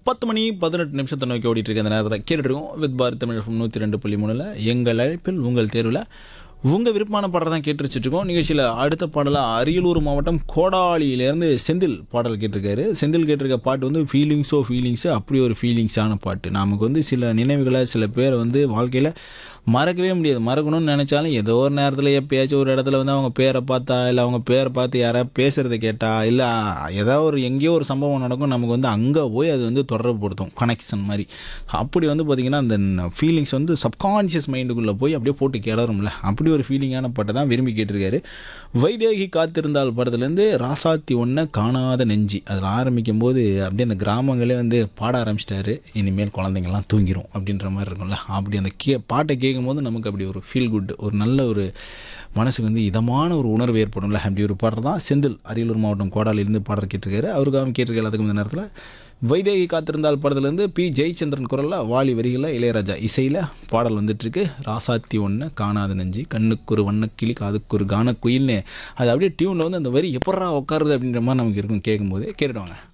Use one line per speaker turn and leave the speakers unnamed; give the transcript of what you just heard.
பத்து மணி பதினெட்டு நிமிஷத்தை நோக்கி ஓடிட்டு இருக்க அந்த நேரத்தில் கேட்டுருக்கோம் வித் பாரத் தமிழ் நூற்றி ரெண்டு புள்ளி மூணில் எங்கள் அழைப்பில் உங்கள் தேர்வில் உங்கள் விருப்பமான பாடல் தான் கேட்டு வச்சுட்டு இருக்கோம் நிகழ்ச்சியில் அடுத்த பாடலாக அரியலூர் மாவட்டம் கோடாலியிலேருந்து செந்தில் பாடல் கேட்டிருக்காரு செந்தில் கேட்டிருக்க பாட்டு வந்து ஃபீலிங்ஸோ ஃபீலிங்ஸு அப்படி ஒரு ஃபீலிங்ஸான பாட்டு நமக்கு வந்து சில நினைவுகளை சில பேரை வந்து வாழ்க்கையில் மறக்கவே முடியாது மறக்கணும்னு நினச்சாலும் ஏதோ ஒரு நேரத்தில் எப்பயாச்சும் ஒரு இடத்துல வந்து அவங்க பேரை பார்த்தா இல்லை அவங்க பேரை பார்த்து யாராவது பேசுகிறத கேட்டா இல்லை ஏதாவது ஒரு எங்கேயோ ஒரு சம்பவம் நடக்கும் நமக்கு வந்து அங்கே போய் அது வந்து தொடர்புபடுத்தும் கனெக்ஷன் மாதிரி அப்படி வந்து பார்த்திங்கன்னா அந்த ஃபீலிங்ஸ் வந்து சப்கான்ஷியஸ் மைண்டுக்குள்ளே போய் அப்படியே போட்டு கிளறும்ல அப்படி ஒரு ஃபீலிங்கான பாட்டை தான் விரும்பி கேட்டிருக்காரு வைதேகி காத்திருந்தால் படத்துலேருந்து ராசாத்தி ஒன்றை காணாத நெஞ்சி அதில் ஆரம்பிக்கும் போது அப்படியே அந்த கிராமங்களே வந்து பாட ஆரம்பிச்சிட்டாரு இனிமேல் குழந்தைங்கள்லாம் தூங்கிரும் அப்படின்ற மாதிரி இருக்கும்ல அப்படி அந்த கே பாட்டை கேட்கும்போது நமக்கு அப்படி ஒரு ஃபீல் குட் ஒரு நல்ல ஒரு மனசுக்கு வந்து இதமான ஒரு உணர்வு ஏற்படும்ல அப்படி ஒரு பாடல் தான் செந்தில் அரியலூர் மாவட்டம் கோடாலிருந்து பாடல் கேட்டிருக்காரு அவருக்காக கேட்டிருக்க எல்லாத்துக்கும் இந்த நேரத்தில் வைதேகி காத்திருந்தால் படத்துலேருந்து பி ஜெயச்சந்திரன் குரலில் வாலி வரிகளில் இளையராஜா இசையில் பாடல் வந்துட்டுருக்கு ராசாத்தி ஒன்று காணாத நெஞ்சு கண்ணுக்கு ஒரு வண்ணக்கிளி காதுக்கு ஒரு கானக்குயில்னு அது அப்படியே டியூனில் வந்து அந்த வரி எப்படா உட்காருது அப்படின்ற மாதிரி நமக்கு இருக்கும் கேட்கும்போது கேட்டுடுவாங்க